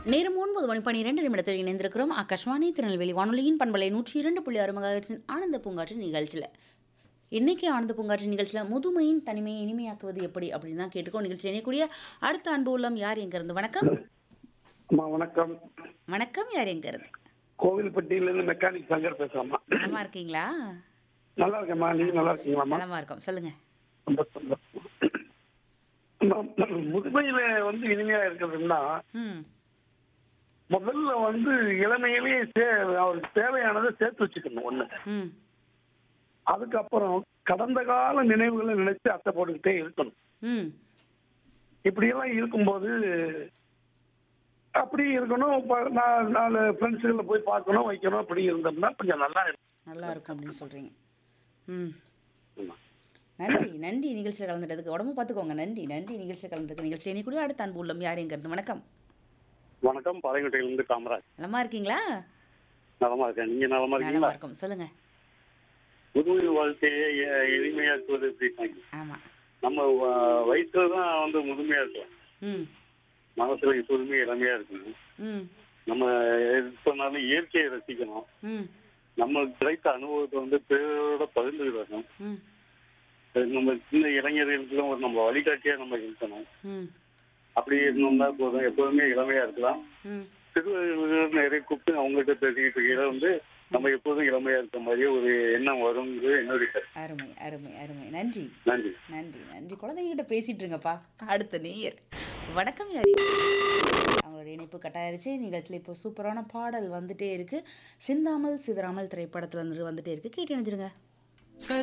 நேரம் ஒன்பது மணி பனிரெண்டு நிமிடத்தில் இணைந்திருக்கிறோம் ஆகாஷ்வாணி திருநெல்வேலி வானொலியின் பண்பலை நூற்றி இரண்டு புள்ளி ஆறு மகாஹெட்ஸின் ஆனந்த பூங்காற்று நிகழ்ச்சியில் இன்னைக்கு ஆனந்த பூங்காற்று நிகழ்ச்சியில் முதுமையின் தனிமையை இனிமையாக்குவது எப்படி அப்படின்னு தான் கேட்டுக்கோ நிகழ்ச்சி இணையக்கூடிய அடுத்த அன்பு உள்ளம் யார் எங்க இருந்து வணக்கம் அம்மா வணக்கம் வணக்கம் யார் எங்க இருந்து கோவில்பட்டியில இருந்து மெக்கானிக் சங்கர் பேசுறேம்மா நலமா இருக்கீங்களா நல்லா இருக்கேம்மா நீங்க நல்லா இருக்கீங்களாம்மா நலமா இருக்கோம் சொல்லுங்க ரொம்ப சந்தோஷம். அம்மா, முதுமையில வந்து இனிமையா இருக்கிறதுன்னா ம் முதல்ல வந்து இளமையிலேயே சே அவருக்கு தேவையானதை சேர்த்து வச்சுக்கணும் ஒண்ணு ம் அதுக்கப்புறம் கடந்த கால நினைவுகளை நினைச்சு அத்தை போட்டுக்கிட்டே இருக்கணும் ம் இப்படியெல்லாம் இருக்கும்போது அப்படி இருக்கணும் ப- நா- நாலு ஃப்ரெண்ட்ஸுகளை போய் பார்க்கணும் வைக்கணும் அப்படி இருந்தோம்னா கொஞ்சம் நல்லா இருக்கும் நல்லா இருக்கும் அப்படின்னு சொல்றீங்க ம் நன்றி நன்றி நிகழ்ச்சியில் கலந்துட்டதுக்கு உடம்பு பார்த்துக்கோங்க நன்றி நன்றி நிகழ்ச்சியில் கலந்துருக்கு நிகழ்ச்சி இணையக்கூடிய அடுத்த அன்பு உள்ளம் யார் எங்க இருந்து வணக்கம் வணக்கம் பாளையங்கோட்டையிலிருந்து காமராஜ் நலமா இருக்கீங்களா நலமா இருக்கேன் நீங்க நலமா நலமா இருக்கீங்களா இருக்கும் சொல்லுங்க புதுமை வாழ்க்கையை எ- எளிமையாக்குவது எப்படின்னா ஆமா நம்ம வ- வயசுல தான் வந்து முதுமையா இருக்கலாம் ம் மனசுல எப்போதுமே இளமையா இருக்கணும் ம் நம்ம எது சொன்னாலும் இயற்கையை ரசிக்கணும் ம் நம்மளுக்கு கிடைத்த அனுபவத்தை வந்து பிறரோட பகிர்ந்துக்கிடணும் ம் அது நம்ம சின்ன இளைஞர்களுக்கு ஒரு நம்ம வழிகாட்டியா நம்ம இருக்கணும் ம் அப்படி இருந்தோம்னா போதும் எப்போதுமே இளமையா இருக்கலாம் ம் சிறுவர்கள் நிறைய கூப்பிட்டு அவங்ககிட்ட பேசிக்கிட்டு இருக்கையில வந்து நம்ம எப்போதும் இளமையா இருக்க மாதிரியே ஒரு எண்ணம் வருங்கிறது என்னுடைய கருத்து. அருமை அருமை அருமை நன்றி நன்றி நன்றி நன்றி குழந்தைகிட்ட பேசிட்டு இருங்கப்பா அடுத்த நேயர் வணக்கம் யாரி அவங்களோட இணைப்பு கட்டாயிருச்சு நிகழ்ச்சியில் இப்போ சூப்பரான பாடல் வந்துட்டே இருக்கு சிந்தாமல் சிதறாமல் திரைப்படத்துல இருந்து வந்துட்டே இருக்கு கேட்டு நினைச்சிருங்க